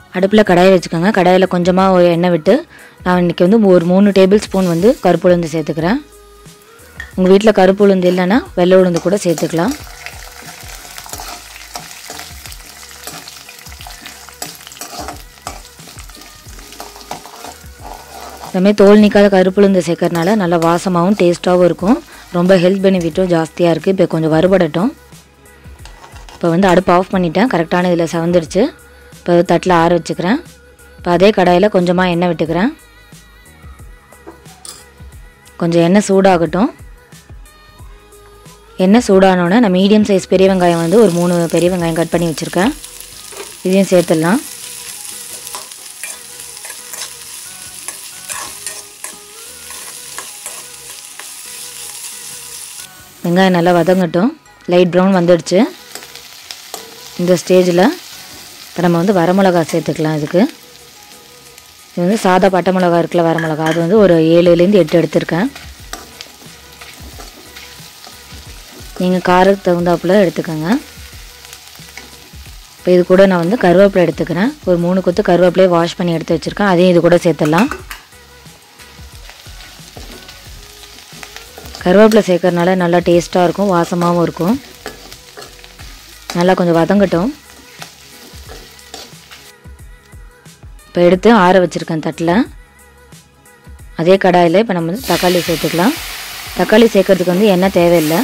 அடுப்பில் கடாயை வச்சுக்கோங்க கடாயில் கொஞ்சமாக ஒரு எண்ணெய் விட்டு நான் இன்றைக்கி வந்து ஒரு மூணு டேபிள் ஸ்பூன் வந்து கருப்பு உளுந்து சேர்த்துக்கிறேன் உங்கள் வீட்டில் கருப்பு உளுந்து இல்லைன்னா வெள்ளை உளுந்து கூட சேர்த்துக்கலாம் இதுமாதிரி தோல் நீக்காத கருப்பு உளுந்து சேர்க்கறனால நல்லா வாசமாகவும் டேஸ்ட்டாகவும் இருக்கும் ரொம்ப ஹெல்த் பெனிஃபிட்டும் ஜாஸ்தியாக இருக்குது இப்போ கொஞ்சம் வறுபடட்டும் இப்போ வந்து அடுப்பு ஆஃப் பண்ணிட்டேன் கரெக்டான இதில் செவந்துடுச்சு இப்போ தட்டில் ஆற வச்சுக்கிறேன் இப்போ அதே கடாயில் கொஞ்சமாக எண்ணெய் விட்டுக்கிறேன் கொஞ்சம் எண்ணெய் சூடாகட்டும் எண்ணெய் சூடானோடனே நான் மீடியம் சைஸ் பெரிய வெங்காயம் வந்து ஒரு மூணு பெரிய வெங்காயம் கட் பண்ணி வச்சுருக்கேன் இதையும் சேர்த்துடலாம் வெங்காயம் நல்லா வதங்கட்டும் லைட் ப்ரௌன் வந்துடுச்சு இந்த ஸ்டேஜில் இப்போ நம்ம வந்து வரமிளகா சேர்த்துக்கலாம் இதுக்கு இது வந்து சாதா பட்டை மிளகா இருக்குல்ல வரமிளகா அது வந்து ஒரு ஏழுலேருந்து எட்டு எடுத்திருக்கேன் நீங்கள் காரத்துக்கு தகுந்தாப்புல எடுத்துக்கோங்க இப்போ இது கூட நான் வந்து கருவேப்பிலை எடுத்துக்கிறேன் ஒரு மூணு கொத்து கருவேப்பிலையை வாஷ் பண்ணி எடுத்து வச்சுருக்கேன் அதையும் இது கூட சேர்த்துடலாம் கருவேப்பிலை சேர்க்கறனால நல்லா டேஸ்ட்டாக இருக்கும் வாசமாகவும் இருக்கும் நல்லா கொஞ்சம் வதங்கட்டும் இப்போ எடுத்து ஆற வச்சுருக்கேன் தட்டில் அதே கடாயில் இப்போ நம்ம வந்து தக்காளி சேர்த்துக்கலாம் தக்காளி சேர்க்கறதுக்கு வந்து எண்ணெய் தேவையில்லை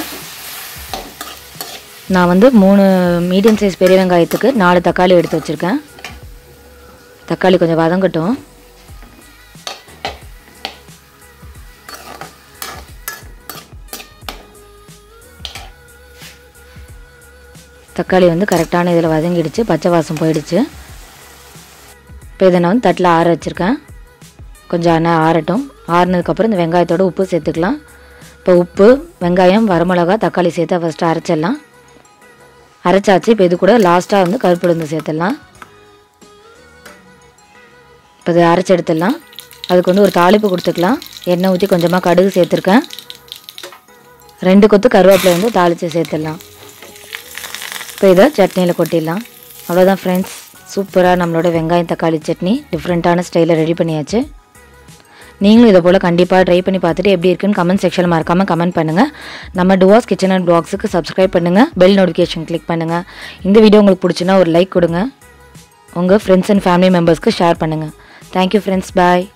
நான் வந்து மூணு மீடியம் சைஸ் பெரிய வெங்காயத்துக்கு நாலு தக்காளி எடுத்து வச்சுருக்கேன் தக்காளி கொஞ்சம் வதங்கட்டும் தக்காளி வந்து கரெக்டான இதில் வதங்கிடுச்சு பச்சை வாசம் போயிடுச்சு இப்போ இதை நான் வந்து தட்டில் ஆற வச்சுருக்கேன் கொஞ்சம் எண்ணெய் ஆறட்டும் ஆறுனதுக்கப்புறம் இந்த வெங்காயத்தோட உப்பு சேர்த்துக்கலாம் இப்போ உப்பு வெங்காயம் வரமிளகா தக்காளி சேர்த்து ஃபஸ்ட்டு அரைச்சிடலாம் அரைச்சாச்சு இப்போ இது கூட லாஸ்ட்டாக வந்து கருப்பு உளுந்து சேர்த்துடலாம் இப்போ இதை அரைச்சி எடுத்துடலாம் அதுக்கு வந்து ஒரு தாளிப்பு கொடுத்துக்கலாம் எண்ணெய் ஊற்றி கொஞ்சமாக கடுகு சேர்த்துருக்கேன் ரெண்டு கொத்து கருவேப்பிலை வந்து தாளித்து சேர்த்துடலாம் இப்போ இதை சட்னியில் கொட்டிடலாம் அவ்வளோதான் ஃப்ரெண்ட்ஸ் சூப்பராக நம்மளோட வெங்காயம் தக்காளி சட்னி டிஃப்ரெண்ட்டான ஸ்டைலில் ரெடி பண்ணியாச்சு நீங்களும் இதை போல் கண்டிப்பாக ட்ரை பண்ணி பார்த்துட்டு எப்படி இருக்குன்னு கமெண்ட் செக்ஷனில் மறக்காமல் கமெண்ட் பண்ணுங்கள் நம்ம டுவாஸ் கிச்சன் அண்ட் பிளாக்ஸுக்கு சப்ஸ்கிரைப் பண்ணுங்கள் பெல் நோட்டிஃபிகேஷன் கிளிக் பண்ணுங்கள் இந்த வீடியோ உங்களுக்கு பிடிச்சுன்னா ஒரு லைக் கொடுங்க உங்கள் ஃப்ரெண்ட்ஸ் அண்ட் ஃபேமிலி மெம்பர்ஸ்க்கு ஷேர் பண்ணுங்கள் தேங்க்யூ ஃப்ரெண்ட்ஸ் பாய்